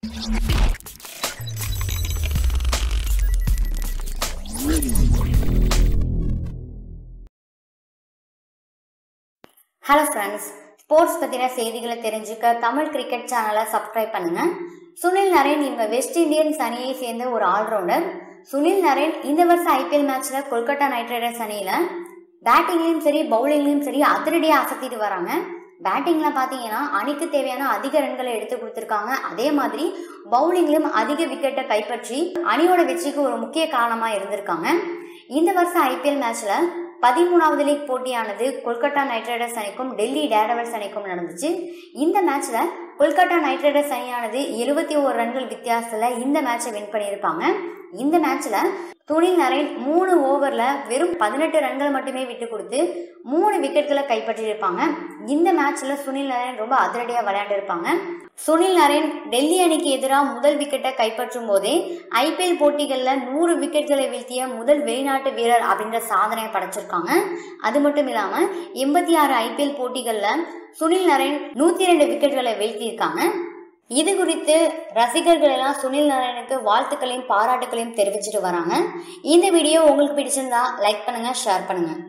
hello friends sports பற்றின செய்திகளை தெரிஞ்சுக்க தமிழ் கிரிக்கெட் சேனலை சப்ஸ்கிரைப் பண்ணுங்க சுனில் நரேன் இவங்க வெஸ்ட் இண்டியன்ஸ் அணியை சேர்ந்த ஒரு ஆல்ரவுண்டர் சுனில் நரேன் இந்த வருஷம் ஐபிஎல் மேட்ச்சில் கொல்கத்தா நைட் ரைடர்ஸ் அணியில் பேட்டிங்லேயும் சரி பவுலிங்லேயும் சரி அதிரடியாக அசத்திட்டு வராங்க பேட்டிங்கில் பார்த்தீங்கன்னா அணிக்கு தேவையான அதிக ரன்களை எடுத்து கொடுத்துருக்காங்க அதே மாதிரி பவுலிங்லையும் அதிக விக்கெட்டை கைப்பற்றி அணியோட வெற்றிக்கு ஒரு முக்கிய காரணமாக இருந்திருக்காங்க இந்த வருஷம் ஐபிஎல் மேட்ச்சில் பதிமூணாவது லீக் போட்டியானது கொல்கத்தா நைட் ரைடர்ஸ் அணிக்கும் டெல்லி டேரவல்ஸ் அணிக்கும் நடந்துச்சு இந்த மேட்ச்சில் கொல்கத்தா நைட் ரைடர்ஸ் அணியானது எழுபத்தி ஓரு ரன்கள் வித்தியாசத்தில் இந்த மேட்சை வின் பண்ணியிருப்பாங்க இந்த மேட்ச்சில் சுனில் நரேன் மூணு ஓவரில் வெறும் பதினெட்டு ரன்கள் மட்டுமே விட்டு கொடுத்து மூணு விக்கெட்களை கைப்பற்றியிருப்பாங்க இந்த மேட்ச்சில் சுனில் நரேன் ரொம்ப அதிரடியாக விளையாண்டிருப்பாங்க சுனில் நரேன் டெல்லி அணிக்கு எதிராக முதல் விக்கெட்டை கைப்பற்றும் போதே ஐபிஎல் போட்டிகளில் நூறு விக்கெட்களை வீழ்த்திய முதல் வெளிநாட்டு வீரர் அப்படின்ற சாதனையை படைச்சிருக்காங்க அது மட்டும் இல்லாமல் எண்பத்தி ஆறு ஐபிஎல் போட்டிகளில் சுனில் நரேன் நூற்றி ரெண்டு விக்கெட்களை வீழ்த்தியிருக்காங்க இது குறித்து ரசிகர்கள் எல்லாம் சுனில் நாராயணுக்கு வாழ்த்துக்களையும் பாராட்டுகளையும் தெரிவிச்சிட்டு வராங்க இந்த வீடியோ உங்களுக்கு பிடிச்சிருந்தா லைக் பண்ணுங்க ஷேர் பண்ணுங்க